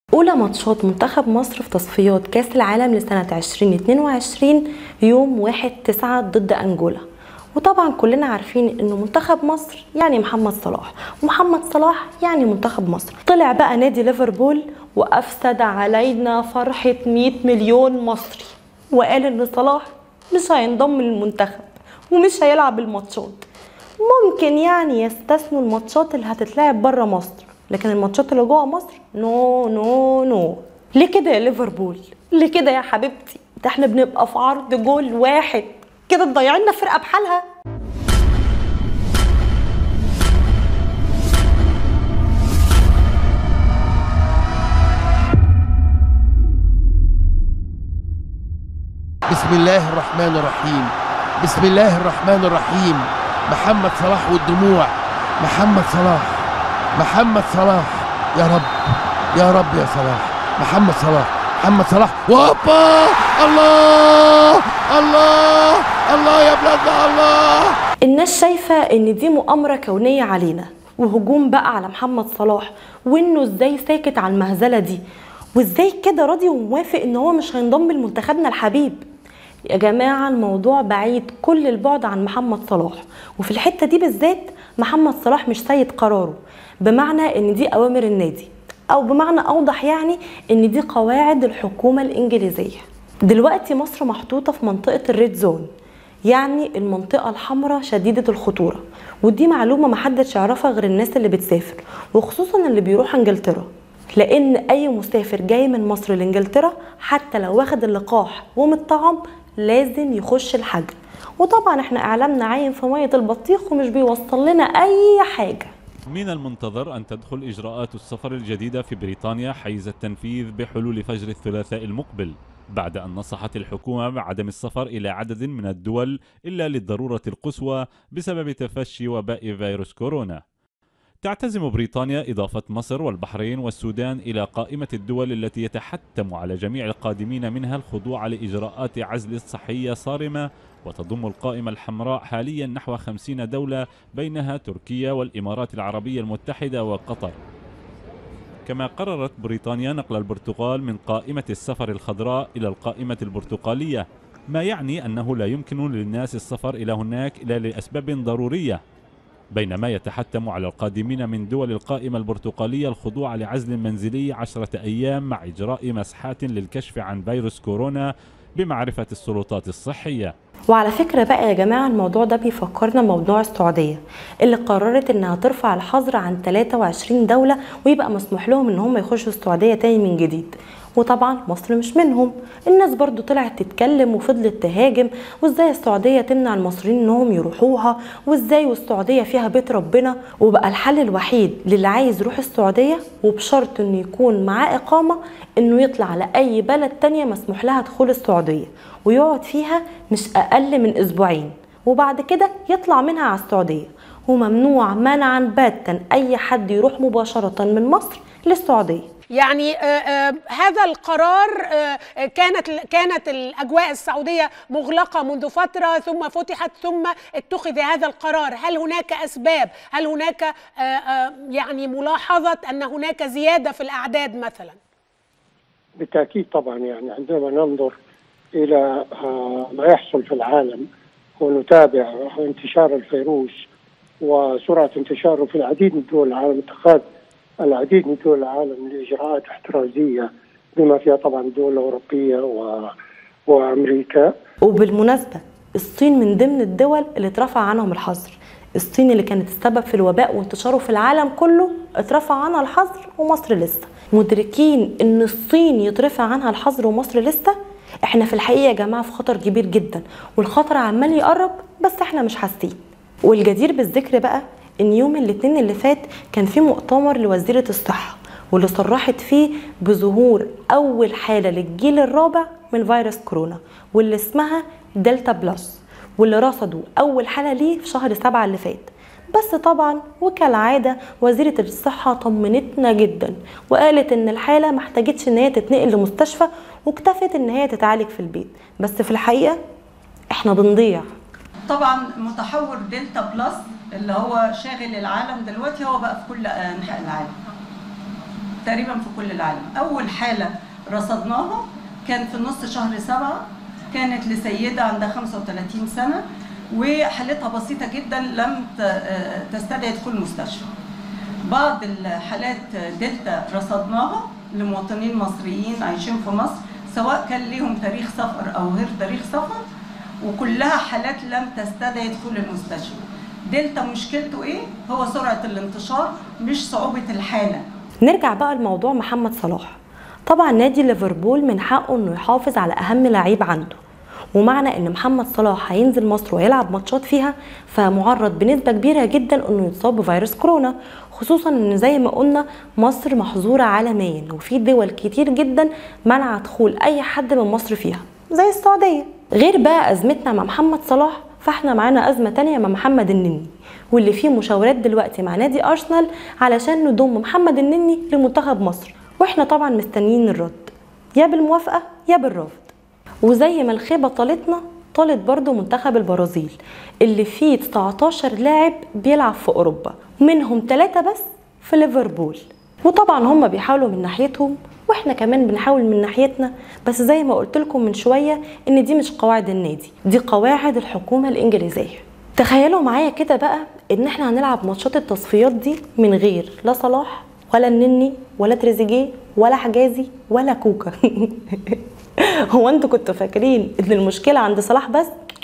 أولى ماتشات منتخب مصر في تصفيات كأس العالم لسنة 2022 يوم 1 9 ضد أنجولا وطبعا كلنا عارفين ان منتخب مصر يعني محمد صلاح ومحمد صلاح يعني منتخب مصر طلع بقى نادي ليفربول وافسد علينا فرحة 100 مليون مصري وقال ان صلاح مش هينضم للمنتخب ومش هيلعب الماتشات ممكن يعني يستثنوا الماتشات اللي هتتلعب بره مصر لكن الماتشات اللي جوه مصر نو نو نو ليه كده يا ليفربول ليه كده يا حبيبتي ده احنا بنبقى في عرض جول واحد كده تضيع لنا فرقه بحالها بسم الله الرحمن الرحيم بسم الله الرحمن الرحيم محمد صلاح والدموع محمد صلاح محمد صلاح يا رب يا رب يا صلاح محمد صلاح محمد صلاح وهوبا الله الله الله يا بلادنا الله الناس شايفة ان دي مؤامرة كونية علينا وهجوم بقى على محمد صلاح وانه ازاي ساكت على المهزلة دي وازاي كده راضي وموافق ان هو مش هينضم لمنتخبنا الحبيب يا جماعة الموضوع بعيد كل البعد عن محمد صلاح وفي الحتة دي بالذات محمد صلاح مش سيد قراره بمعنى ان دي اوامر النادي او بمعنى اوضح يعني ان دي قواعد الحكومة الانجليزية دلوقتي مصر محطوطة في منطقة الريد زون يعني المنطقة الحمراء شديدة الخطورة ودي معلومة محدش يعرفها غير الناس اللي بتسافر وخصوصا اللي بيروح انجلترا لان اي مسافر جاي من مصر لانجلترا حتى لو واخد اللقاح ومتطعم لازم يخش الحجر وطبعا احنا اعلامنا عايم في ميه البطيخ ومش بيوصل لنا اي حاجه من المنتظر أن تدخل إجراءات السفر الجديدة في بريطانيا حيز التنفيذ بحلول فجر الثلاثاء المقبل بعد أن نصحت الحكومة بعدم السفر إلى عدد من الدول إلا للضرورة القصوى بسبب تفشي وباء فيروس كورونا تعتزم بريطانيا إضافة مصر والبحرين والسودان إلى قائمة الدول التي يتحتم على جميع القادمين منها الخضوع لإجراءات عزل صحية صارمة وتضم القائمة الحمراء حاليا نحو خمسين دولة بينها تركيا والإمارات العربية المتحدة وقطر كما قررت بريطانيا نقل البرتغال من قائمة السفر الخضراء إلى القائمة البرتقالية ما يعني أنه لا يمكن للناس السفر إلى هناك إلا لأسباب ضرورية بينما يتحتم على القادمين من دول القائمة البرتقالية الخضوع لعزل منزلي عشرة أيام مع إجراء مسحات للكشف عن فيروس كورونا بمعرفة السلطات الصحية وعلى فكرة بقى يا جماعة الموضوع ده بيفكرنا بموضوع السعودية اللي قررت انها ترفع الحظر عن 23 دولة ويبقى مسموح لهم ان هم يخشوا السعودية تاني من جديد وطبعا مصر مش منهم الناس برضو طلعت تتكلم وفضلت تهاجم وازاي السعودية تمنع المصريين انهم يروحوها وازاي والسعودية فيها بيت ربنا وبقى الحل الوحيد للي عايز يروح السعودية وبشرط انه يكون معاه اقامة انه يطلع لاي بلد تانية مسموح لها دخول السعودية ويقعد فيها مش اقل من اسبوعين وبعد كده يطلع منها على السعودية وممنوع منعا باتا اي حد يروح مباشرة من مصر للسعودية يعني آه، آه، هذا القرار آه، كانت كانت الاجواء السعوديه مغلقه منذ فتره ثم فتحت ثم اتخذ هذا القرار هل هناك اسباب هل هناك آه، آه، يعني ملاحظه ان هناك زياده في الاعداد مثلا بالتأكيد طبعا يعني عندما ننظر إلى آه، ما يحصل في العالم ونتابع انتشار الفيروس وسرعة انتشاره في العديد من دول العالم اتخاذ العديد من دول العالم لإجراءات احترازية بما فيها طبعا الدول الأوروبية و... وأمريكا وبالمناسبة الصين من ضمن الدول اللي اترفع عنهم الحظر الصين اللي كانت السبب في الوباء وانتشاره في العالم كله اترفع عنها الحظر ومصر لسه مدركين ان الصين يترفع عنها الحظر ومصر لسه احنا في الحقيقة يا جماعة في خطر كبير جدا والخطر عمال يقرب بس احنا مش حاسين والجدير بالذكر بقى ان يوم الاثنين اللي فات كان في مؤتمر لوزيرة الصحة واللي صرحت فيه بظهور اول حالة للجيل الرابع من فيروس كورونا واللي اسمها دلتا بلس واللي رصدوا اول حالة ليه في شهر سبعة اللي فات بس طبعا وكالعادة وزيرة الصحة طمنتنا جدا وقالت ان الحالة محتاجتش ان هي تتنقل لمستشفى واكتفت ان هي تتعالج في البيت بس في الحقيقة احنا بنضيع طبعا متحور دلتا بلس اللي هو شاغل العالم دلوقتي هو بقى في كل انحاء العالم تقريبا في كل العالم اول حاله رصدناها كان في نص شهر سبعة كانت لسيدة عندها 35 سنة وحالتها بسيطة جدا لم ت- آه، تستدعي دخول مستشفى بعض الحالات دلتا رصدناها لمواطنين مصريين عايشين في مصر سواء كان ليهم تاريخ سفر او غير تاريخ سفر وكلها حالات لم تستدعي دخول المستشفى دلتا مشكلته ايه هو سرعه الانتشار مش صعوبه الحاله نرجع بقى لموضوع محمد صلاح طبعا نادي ليفربول من حقه انه يحافظ على اهم لعيب عنده ومعنى ان محمد صلاح هينزل مصر ويلعب ماتشات فيها فمعرض بنسبه كبيره جدا انه يتصاب بفيروس كورونا خصوصا ان زي ما قلنا مصر محظوره عالميا وفي دول كتير جدا منع دخول اي حد من مصر فيها زي السعوديه غير بقى ازمتنا مع محمد صلاح فاحنا معانا ازمه تانية مع محمد النني واللي فيه مشاورات دلوقتي مع نادي ارسنال علشان نضم محمد النني لمنتخب مصر واحنا طبعا مستنيين الرد يا بالموافقه يا بالرفض وزي ما الخيبه طالتنا طالت برضو منتخب البرازيل اللي فيه 19 لاعب بيلعب في اوروبا منهم ثلاثة بس في ليفربول وطبعا هم بيحاولوا من ناحيتهم واحنا كمان بنحاول من ناحيتنا بس زي ما قلت لكم من شويه ان دي مش قواعد النادي دي قواعد الحكومه الانجليزيه تخيلوا معايا كده بقى ان احنا هنلعب ماتشات التصفيات دي من غير لا صلاح ولا النني ولا تريزيجيه ولا حجازي ولا كوكا هو انتوا كنتوا فاكرين ان المشكله عند صلاح بس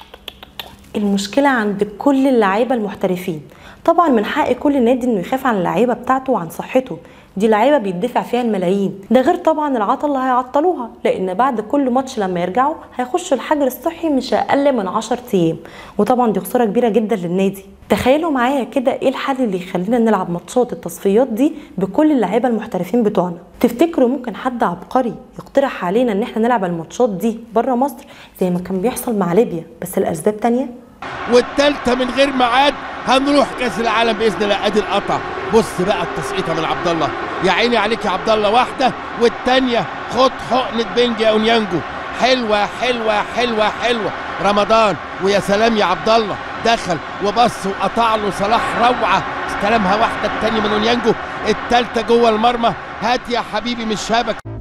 المشكله عند كل اللعيبه المحترفين طبعا من حق كل نادي انه يخاف عن اللعيبه بتاعته وعن صحته دي لعيبه بيدفع فيها الملايين ده غير طبعا العطل اللي هيعطلوها لان بعد كل ماتش لما يرجعوا هيخشوا الحجر الصحي مش اقل من 10 ايام وطبعا دي خساره كبيره جدا للنادي تخيلوا معايا كده ايه الحل اللي يخلينا نلعب ماتشات التصفيات دي بكل اللعيبه المحترفين بتوعنا تفتكروا ممكن حد عبقري يقترح علينا ان احنا نلعب الماتشات دي بره مصر زي ما كان بيحصل مع ليبيا بس لاسباب تانية والتالتة من غير ميعاد هنروح كاس العالم باذن الله ادي القطع بص بقى التسقيطه من عبد الله يا عيني عليك يا عبد الله واحده والتانيه خد حقنه بنج يا اونيانجو حلوه حلوه حلوه حلوه رمضان ويا سلام يا عبد الله دخل وبص وقطع له صلاح روعه استلمها واحده التانيه من اونيانجو التالته جوه المرمى هات يا حبيبي من الشبكه